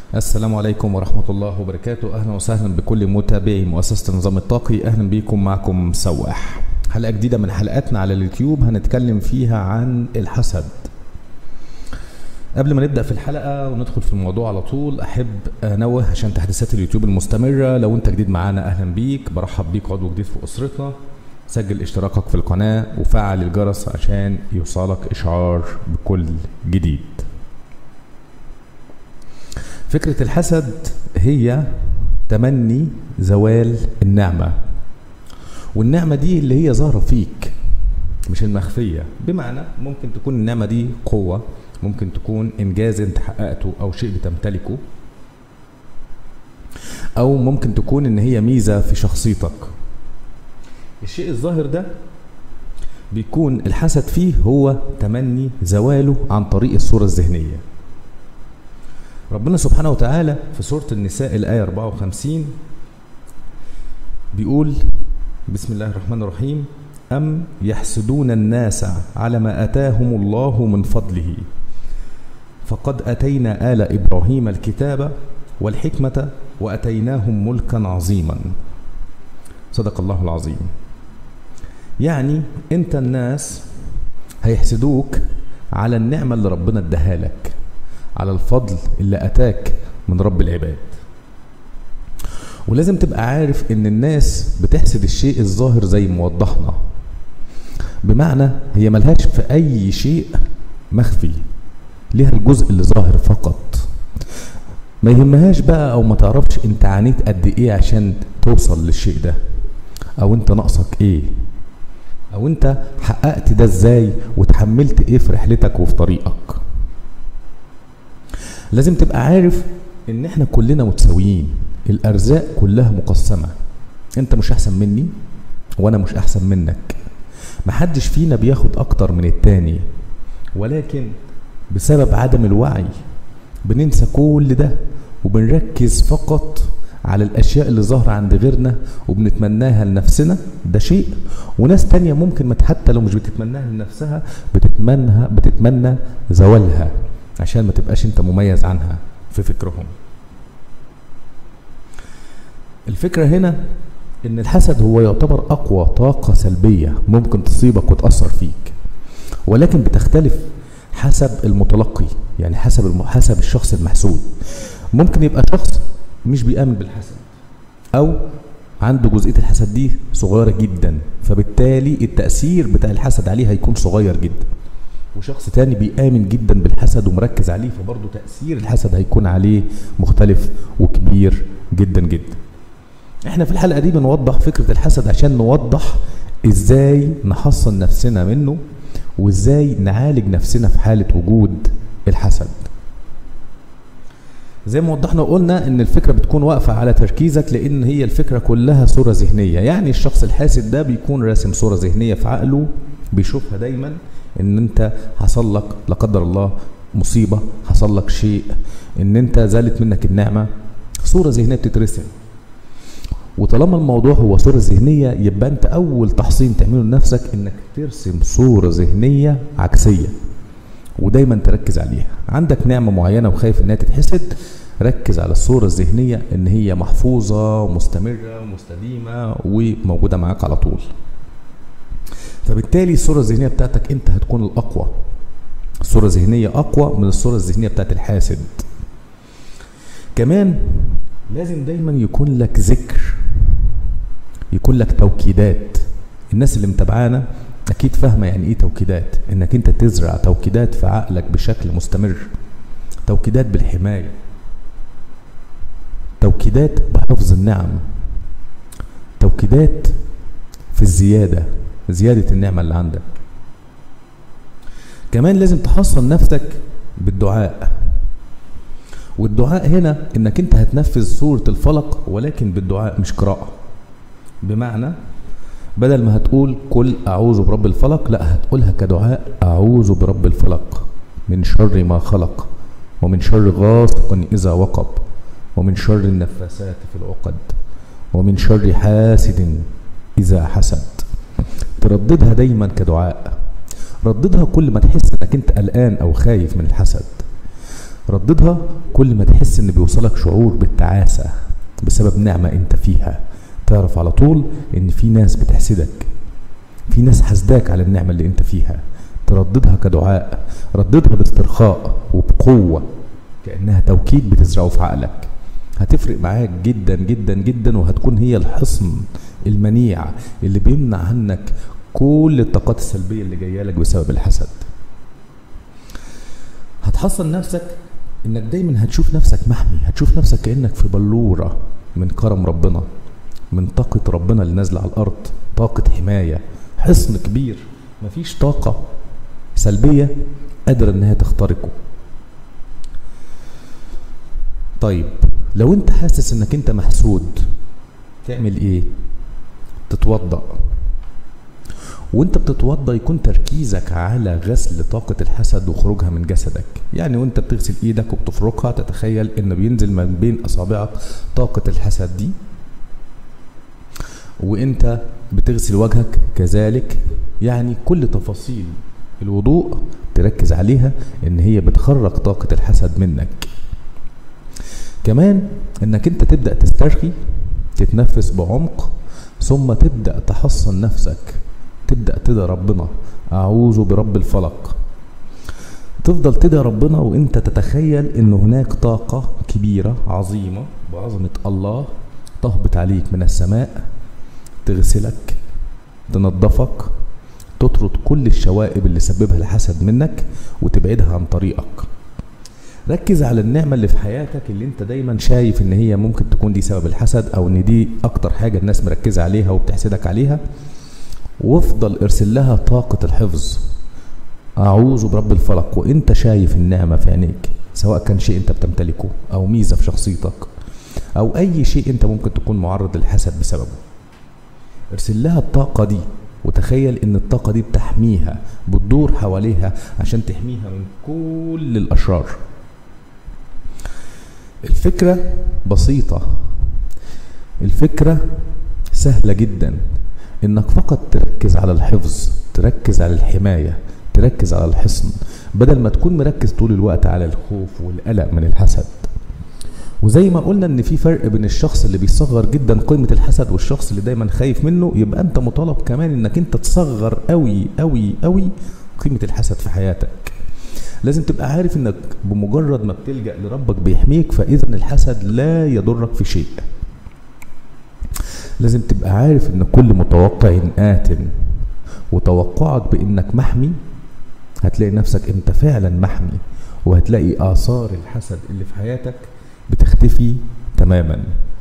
السلام عليكم ورحمة الله وبركاته أهلا وسهلا بكل متابعي مؤسسة النظام الطاقي أهلا بكم معكم سواح حلقة جديدة من حلقاتنا على اليوتيوب هنتكلم فيها عن الحسد قبل ما نبدأ في الحلقة وندخل في الموضوع على طول أحب أنوه عشان تحديثات اليوتيوب المستمرة لو أنت جديد معانا أهلا بيك برحب بيك عضو جديد في أسرتنا سجل اشتراكك في القناة وفعل الجرس عشان يوصلك إشعار بكل جديد فكرة الحسد هي تمني زوال النعمة والنعمة دي اللي هي ظاهرة فيك مش المخفية بمعنى ممكن تكون النعمة دي قوة ممكن تكون إنجاز أنت حققته أو شيء بتمتلكه أو ممكن تكون إن هي ميزة في شخصيتك الشيء الظاهر ده بيكون الحسد فيه هو تمني زواله عن طريق الصورة الذهنية ربنا سبحانه وتعالى في سورة النساء الآية 54 بيقول بسم الله الرحمن الرحيم أم يحسدون الناس على ما أتاهم الله من فضله فقد أتينا آل إبراهيم الكتاب والحكمة وأتيناهم ملكا عظيما صدق الله العظيم يعني أنت الناس هيحسدوك على النعمة اللي ربنا اداها لك على الفضل اللي أتاك من رب العباد ولازم تبقى عارف ان الناس بتحسد الشيء الظاهر زي ما وضحنا بمعنى هي ملهاش في اي شيء مخفي ليها الجزء اللي ظاهر فقط ما يهمهاش بقى او ما تعرفش انت عانيت قد ايه عشان توصل للشيء ده او انت ناقصك ايه او انت حققت ده ازاي وتحملت ايه في رحلتك وفي طريقك لازم تبقى عارف ان احنا كلنا متساويين الارزاق كلها مقسمه انت مش احسن مني وانا مش احسن منك محدش فينا بياخد اكتر من التاني ولكن بسبب عدم الوعي بننسى كل ده وبنركز فقط على الاشياء اللي ظاهره عند غيرنا وبنتمناها لنفسنا ده شيء وناس تانية ممكن حتى لو مش بتتمناها لنفسها بتتمنها بتتمنى زوالها عشان ما تبقاش انت مميز عنها في فكرهم الفكرة هنا ان الحسد هو يعتبر اقوى طاقة سلبية ممكن تصيبك وتأثر فيك ولكن بتختلف حسب المتلقي يعني حسب الم... حسب الشخص المحسود ممكن يبقى شخص مش بيآمن بالحسد او عنده جزئية الحسد دي صغيرة جدا فبالتالي التأثير بتاع الحسد عليه هيكون صغير جدا وشخص تاني بيآمن جدا بالحسد ومركز عليه فبرضه تأثير الحسد هيكون عليه مختلف وكبير جدا جدا احنا في الحلقة دي بنوضح فكرة الحسد عشان نوضح ازاي نحصن نفسنا منه وازاي نعالج نفسنا في حالة وجود الحسد زي ما وضحنا وقلنا ان الفكرة بتكون واقفة على تركيزك لان هي الفكرة كلها صورة ذهنية يعني الشخص الحاسد ده بيكون راسم صورة ذهنية في عقله بيشوفها دايما ان انت حصل لك لا قدر الله مصيبة حصل لك شيء ان انت زالت منك النعمة صورة ذهنية بتترسم وطالما الموضوع هو صورة ذهنية يبقى انت اول تحصين تعمله لنفسك انك ترسم صورة ذهنية عكسية ودايما تركز عليها عندك نعمة معينة وخايف انها تتحسد ركز على الصورة الذهنية ان هي محفوظة ومستمرة ومستديمة وموجودة معاك على طول فبالتالي الصورة الذهنية بتاعتك انت هتكون الاقوى الصورة الذهنية اقوى من الصورة الذهنية بتاعت الحاسد كمان لازم دايما يكون لك ذكر يكون لك توكيدات الناس اللي متابعانا اكيد فاهمه يعني ايه توكيدات انك انت تزرع توكيدات في عقلك بشكل مستمر توكيدات بالحمايه توكيدات بحفظ النعم توكيدات في الزياده زياده النعمه اللي عندك كمان لازم تحصن نفسك بالدعاء والدعاء هنا انك انت هتنفذ سورة الفلق ولكن بالدعاء مش قراءة بمعنى بدل ما هتقول قل اعوذ برب الفلق لا هتقولها كدعاء اعوذ برب الفلق من شر ما خلق ومن شر غاسق اذا وقب ومن شر النفاسات في العقد ومن شر حاسد اذا حسد ترددها دايما كدعاء رددها كل ما تحس انك انت قلقان او خايف من الحسد رددها كل ما تحس ان بيوصلك شعور بالتعاسة بسبب نعمة انت فيها تعرف على طول ان في ناس بتحسدك في ناس حسداك على النعمة اللي انت فيها ترددها كدعاء رددها باسترخاء وبقوة كأنها توكيد بتزرعه في عقلك هتفرق معاك جدا جدا جدا وهتكون هي الحصن المنيع اللي بيمنع عنك كل الطاقات السلبية اللي جاية لك بسبب الحسد هتحصن نفسك انك دايما هتشوف نفسك محمي هتشوف نفسك كأنك في بلورة من كرم ربنا من طاقة ربنا اللي نازلة على الأرض طاقة حماية حصن كبير مفيش طاقة سلبية قادرة انها تخترقه طيب لو انت حاسس انك انت محسود تعمل ايه تتوضأ وانت بتتوضا يكون تركيزك على غسل طاقة الحسد وخروجها من جسدك يعني وانت بتغسل ايدك وبتفركها تتخيل ان بينزل من بين اصابعك طاقة الحسد دي وانت بتغسل وجهك كذلك يعني كل تفاصيل الوضوء تركز عليها ان هي بتخرج طاقة الحسد منك كمان انك انت تبدأ تسترخي تتنفس بعمق ثم تبدأ تحصن نفسك تبدأ تدعي ربنا أعوذ برب الفلق تفضل تدعي ربنا وانت تتخيل ان هناك طاقة كبيرة عظيمة بعظمة الله تهبط عليك من السماء تغسلك تنظفك تطرد كل الشوائب اللي سببها الحسد منك وتبعدها عن طريقك ركز على النعمة اللي في حياتك اللي انت دايما شايف ان هي ممكن تكون دي سبب الحسد او ان دي اكتر حاجة الناس مركزة عليها وبتحسدك عليها وافضل ارسل لها طاقة الحفظ اعوذ برب الفلق وانت شايف النعمة في عينيك سواء كان شيء انت بتمتلكه او ميزة في شخصيتك او اي شيء انت ممكن تكون معرض للحسد بسببه ارسل لها الطاقة دي وتخيل ان الطاقة دي بتحميها بتدور حواليها عشان تحميها من كل الاشرار الفكرة بسيطة الفكرة سهلة جدا انك فقط تركز على الحفظ تركز على الحماية تركز على الحصن بدل ما تكون مركز طول الوقت على الخوف والقلق من الحسد وزي ما قلنا ان في فرق بين الشخص اللي بيصغر جدا قيمة الحسد والشخص اللي دايما خايف منه يبقى انت مطالب كمان انك انت تصغر قوي قوي قوي قيمة الحسد في حياتك لازم تبقى عارف انك بمجرد ما بتلجأ لربك بيحميك فاذا الحسد لا يضرك في شيء لازم تبقى عارف ان كل متوقع آت وتوقعك بانك محمي هتلاقي نفسك انت فعلا محمي وهتلاقي اثار الحسد اللي في حياتك بتختفي تماما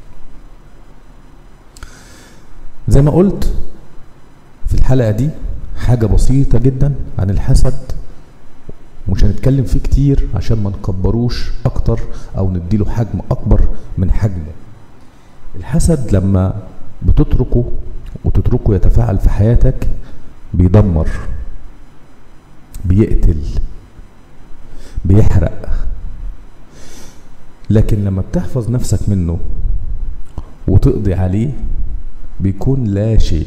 زي ما قلت في الحلقة دي حاجة بسيطة جدا عن الحسد ومش هنتكلم فيه كتير عشان ما نكبروش اكتر او نديله حجم اكبر من حجمه الحسد لما بتتركه وتتركه يتفاعل في حياتك بيدمر بيقتل بيحرق لكن لما بتحفظ نفسك منه وتقضي عليه بيكون لا شيء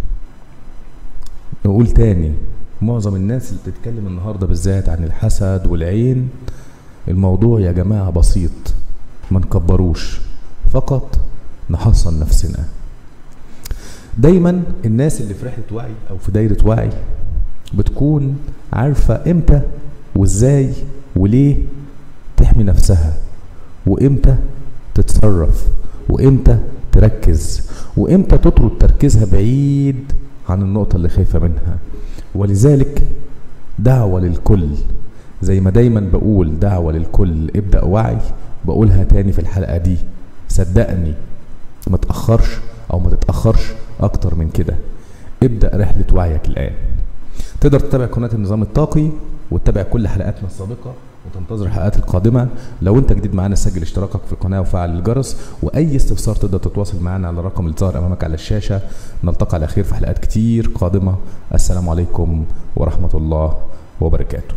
نقول تاني معظم الناس اللي بتتكلم النهاردة بالذات عن الحسد والعين الموضوع يا جماعة بسيط ما نكبروش فقط نحصن نفسنا دايما الناس اللي في رحلة وعي او في دايرة وعي بتكون عارفة امتى وازاي وليه تحمي نفسها وامتى تتصرف وامتى تركز وامتى تطرد تركيزها بعيد عن النقطة اللي خايفة منها ولذلك دعوة للكل زي ما دايما بقول دعوة للكل ابدأ وعي بقولها تاني في الحلقة دي صدقني ما تأخرش او ما تتأخرش اكتر من كده ابدأ رحلة وعيك الآن تقدر تتابع قناة النظام الطاقي وتتابع كل حلقاتنا السابقة وتنتظر الحلقات القادمة لو انت جديد معانا سجل اشتراكك في القناة وفعل الجرس واي استفسار تقدر تتواصل معنا على الرقم اللي ظاهر امامك على الشاشة نلتقي على خير في حلقات كتير قادمة السلام عليكم ورحمة الله وبركاته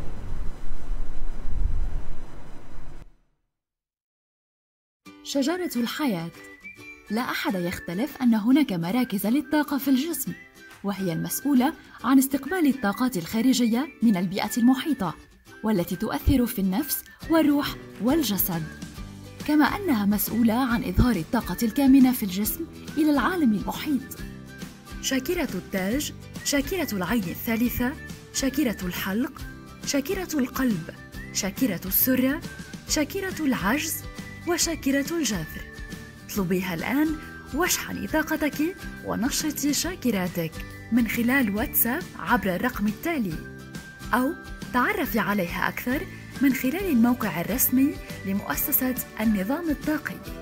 شجرة الحياة لا أحد يختلف أن هناك مراكز للطاقة في الجسم وهي المسؤولة عن استقبال الطاقات الخارجية من البيئة المحيطة والتي تؤثر في النفس والروح والجسد كما انها مسؤوله عن اظهار الطاقه الكامنه في الجسم الى العالم المحيط شاكره التاج شاكره العين الثالثه شاكره الحلق شاكره القلب شاكره السره شاكره العجز وشاكره الجذر اطلبيها الان واشحني طاقتك ونشطي شاكراتك من خلال واتساب عبر الرقم التالي أو تعرفي عليها أكثر من خلال الموقع الرسمي لمؤسسة النظام الطاقي